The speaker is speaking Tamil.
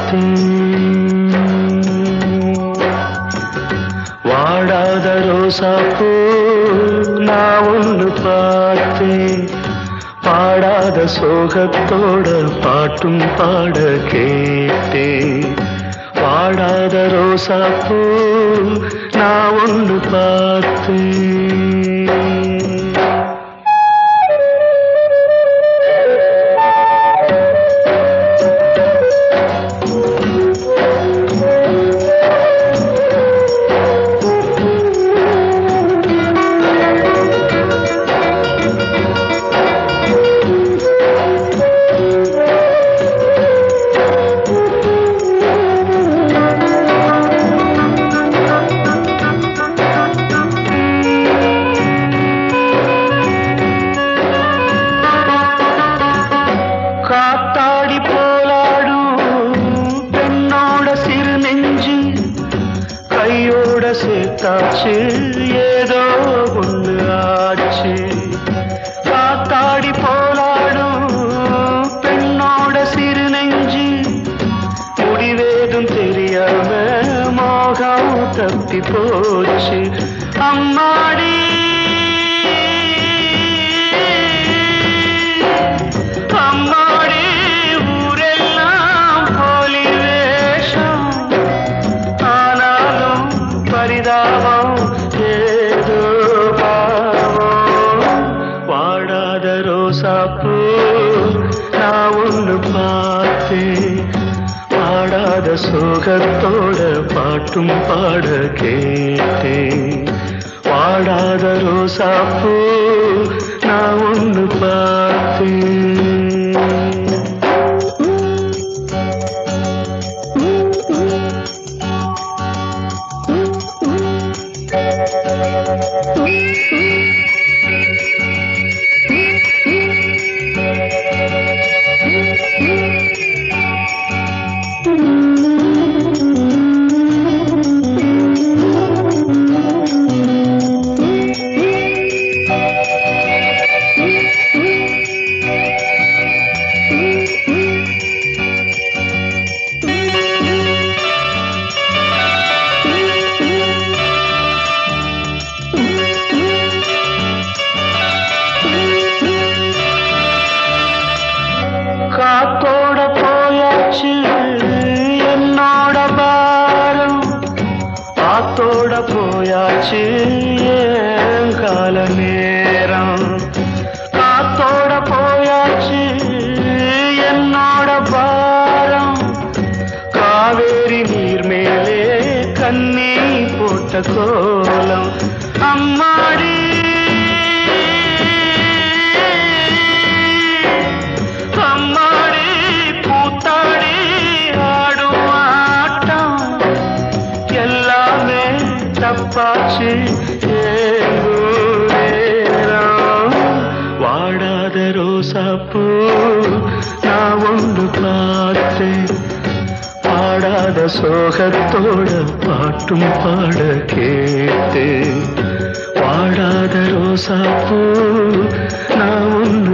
வாடாத ரோசாப்பூ நான் ஒன்று பார்த்தேன் பாடாத சோகத்தோட பாட்டும் பாட கேட்டேன் வாடாத ரோசாப்பூ நான் ஒன்று பார்த்தேன் காத்தாடி போலாடும் பெண்ணோட சிறு நெஞ்சு கையோட சேர்த்தாச்சு ஏதோ ஒண்ணு ஆச்சு காத்தாடி போலாடும் பெண்ணோட சிறு நெஞ்சு முடிவேதும் தெரியாம மோகம் தப்பி போச்சு அம்மாடி அம்மாடி ஊரெல்லாம் போலி வேஷம் ஆனாலும் பரிதாபம் ஏதோ பாவம் வாடாத ரோசாப்பூ நான் ஒன்று பார்த்தேன் பாடாத சோகத்தோட பாட்டும் பாட கேட்டேன் வாடாத ரோசாப்பூ நான் ஒன்று பார்த்தேன் காத்தோட போயாச்சு என்னோட பாரம் ஆத்தோட போயாச்சு என் கால நேரம் காத்தோட போயாச்சு என்னோட பாரம் காவேரி நீர் மேலே கண்ணி போட்ட கோலம் அம்மாடி அம்மாடி பூத்தாடி ஆடும் ஆட்டம் எல்லாமே தப்பாச்சு ஏங்கோ நேரம். வாடாத ரோசாப்பூ நான் ஒன்று பார்த்தேன் பாடாத சோகத்தோட பாட்டும் பாட கேட்டேன் வாடாத ரோசாப்பூ நான் ஒன்று